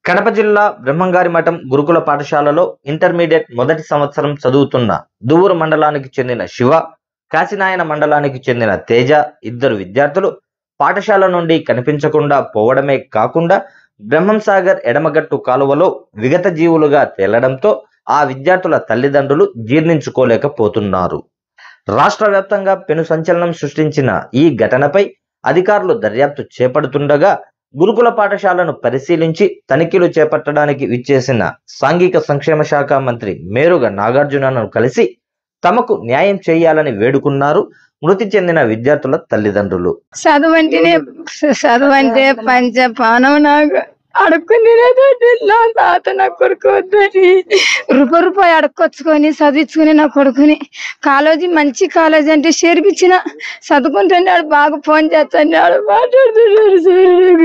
కడప జిల్లా బ్రహ్మంగారి మఠం గురుకుల పాఠశాలలో ఇంటర్మీడియట్ మొదటి సంవత్సరం చదువుతున్న దువ్వూరు మండలానికి చెందిన శివ కాశీనాయన మండలానికి చెందిన తేజ ఇద్దరు విద్యార్థులు పాఠశాల నుండి కనిపించకుండా పోవడమే కాకుండా బ్రహ్మంసాగర్ ఎడమగట్టు కాలువలో విగత జీవులుగా తేలడంతో ఆ విద్యార్థుల తల్లిదండ్రులు జీర్ణించుకోలేకపోతున్నారు రాష్ట్ర వ్యాప్తంగా పెను సంచలనం సృష్టించిన ఈ ఘటనపై అధికారులు దర్యాప్తు చేపడుతుండగా గురుకుల పాఠశాలను పరిశీలించి తనిఖీలు చేపట్టడానికి విచ్చేసిన సాంఘిక సంక్షేమ శాఖ మంత్రి మేరుగ నాగార్జునను కలిసి తమకు న్యాయం చేయాలని వేడుకున్నారు మృతి చెందిన విద్యార్థుల తల్లిదండ్రులు చదువంటేనే చదువంటే పంచ పానం నాకు అడుక్కుని నా తాత నా కొడుకు వద్దని రూపాయి రూపాయి అడుక్కొచ్చుకొని చదివించుకుని నా కొడుకుని కాలేజీ మంచి కాలేజీ అంటే చేర్పించిన చదువుకుంటున్నాడు బాగా ఫోన్ చేస్తున్నాడు మాట్లాడుతున్నాడు సార్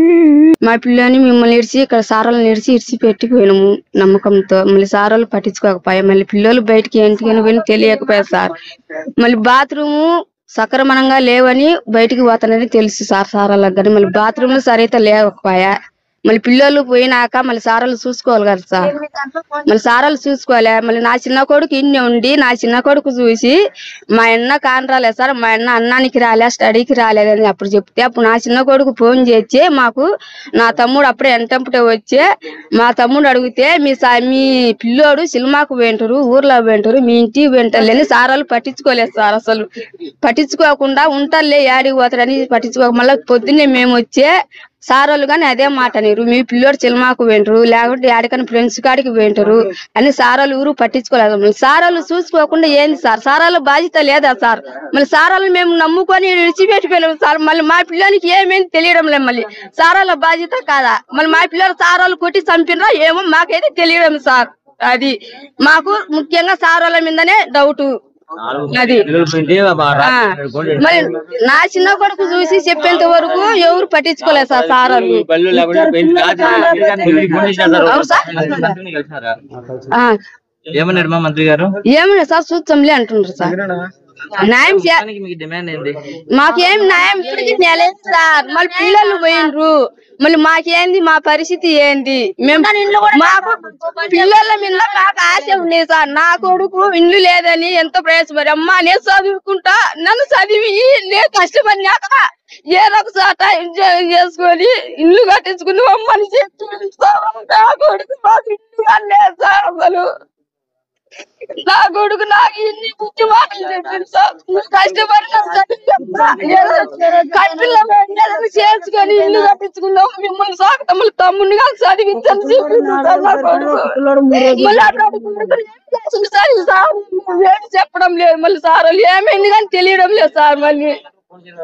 మా పిల్లని మిమ్మల్ని ఇడిచి ఇక్కడ సారాలను ఇడిచి ఇడిచి పెట్టిపోయినాము నమ్మకంతో మళ్ళీ సారాలు పట్టించుకోకపోయా మళ్ళీ పిల్లలు బయటికి ఎందుకని పోయిన తెలియకపోయా సార్ మళ్ళీ బాత్రూము సక్రమణంగా లేవని బయటికి పోతానని తెలుసు సార్ సారాలకు కానీ మళ్ళీ బాత్రూమ్లు సరైతే లేకపోయా మళ్ళీ పిల్లలు పోయినాక మళ్ళీ సారాలు చూసుకోవాలి కదా సార్ మళ్ళీ సారాలు చూసుకోవాలి మళ్ళీ నా చిన్న కొడుకు ఇన్ని ఉండి నా చిన్న కొడుకు చూసి మా అన్న కాని రాలేదు సార్ మా అన్న అన్నానికి రాలే స్టడీకి రాలేదని అప్పుడు చెప్తే అప్పుడు నా చిన్న కొడుకు ఫోన్ చేసి మాకు నా తమ్ముడు అప్పుడే ఎంటంపుటే వచ్చే మా తమ్ముడు అడిగితే మీ సా- మీ పిల్లోడు సినిమాకు వెంటరు ఊర్లో వెంటరు మీ ఇంటికి వెంటర్లేని సారాలు పట్టించుకోలేదు సార్ అసలు పట్టించుకోకుండా ఉంటారులే యాడికి పోతారని పట్టించుకోక మళ్ళీ పొద్దున్నే మేము వచ్చే సారోళ్ళు కానీ అదే మాట నీరు మీ పిల్లోడు సినిమాకు వెంటరు లేకుంటే యాడికని ఫ్రెండ్స్ కాడికి వెంటరు అని సారాలు ఊరు పట్టించుకోలేదు మళ్ళీ సారాలు చూసుకోకుండా ఏంది సార్ సారాలు బాధ్యత లేదా సార్ మళ్ళీ సారాలు మేము నమ్ముకొని విడిచిపెట్టిపోయాము సార్ మళ్ళీ మా పిల్లోనికి ఏమేమి తెలియడం లేదు మళ్ళీ సారాల బాధ్యత కాదా మళ్ళీ మా పిల్లలు సారాలు కొట్టి చంపినరా ఏమో మాకైతే తెలియడం సార్ అది మాకు ముఖ్యంగా సారాల మీదనే డౌట్ అది ఆ, మరి నా చిన్న కొడుకు చూసి చెప్పేంత వరకు ఎవరు పట్టించుకోలేదు సార్ సారాలు అవును సార్ ఆ, ఏమన్నాడు మా మంత్రి గారు ఏమన్నా సార్ చూద్దాంలే అంటున్నారు సార్ న్యాయం చే- దానికి మీకు డిమాండ్ ఏంది మాకేం న్యాయం ఇప్పటికీ నెలేదు సార్ మళ్ళీ పిల్లలు పోయినరు మళ్ళీ మాకేంది మా పరిస్థితి ఏంది మేము మాకు పిల్లల మీద మాకు ఆశ ఉంది సార్ నా కొడుకు ఇల్లు లేదని ఎంతో ప్రయాసపడి అమ్మా నేను చదువుకుంటా నన్ను చదివి నేను కష్టపడినాక ఏదో ఒక చోట ఉద్యోగం చేసుకొని ఇల్లు కట్టించుకుని అమ్మని చెప్పి సార్ నా కొడుకు మాకు ఇల్లు కానీ లేదు సార్ అసలు నా కొడుకు నాకు ఇన్ని బుద్ధి మాటలు చెప్పింది సార్ నువ్వు కష్టపడిన కట్టిలో ఏదైనా చేసుకొని ఇల్లు కట్టించుకున్నాం మిమ్మల్ని సాకు తమ్ముడు తమ్ముడిని కానీ చదివించని చెప్పింది సార్ నా కొడుకు మళ్ళీ అట్లాంటి కొడుకులు ఏం చేసిండు సార్ ఈ సార్ ఏం చెప్పడం లేదు మళ్ళీ సార్ వాళ్ళు ఏమైంది కానీ తెలియడం లేదు సార్ మళ్ళీ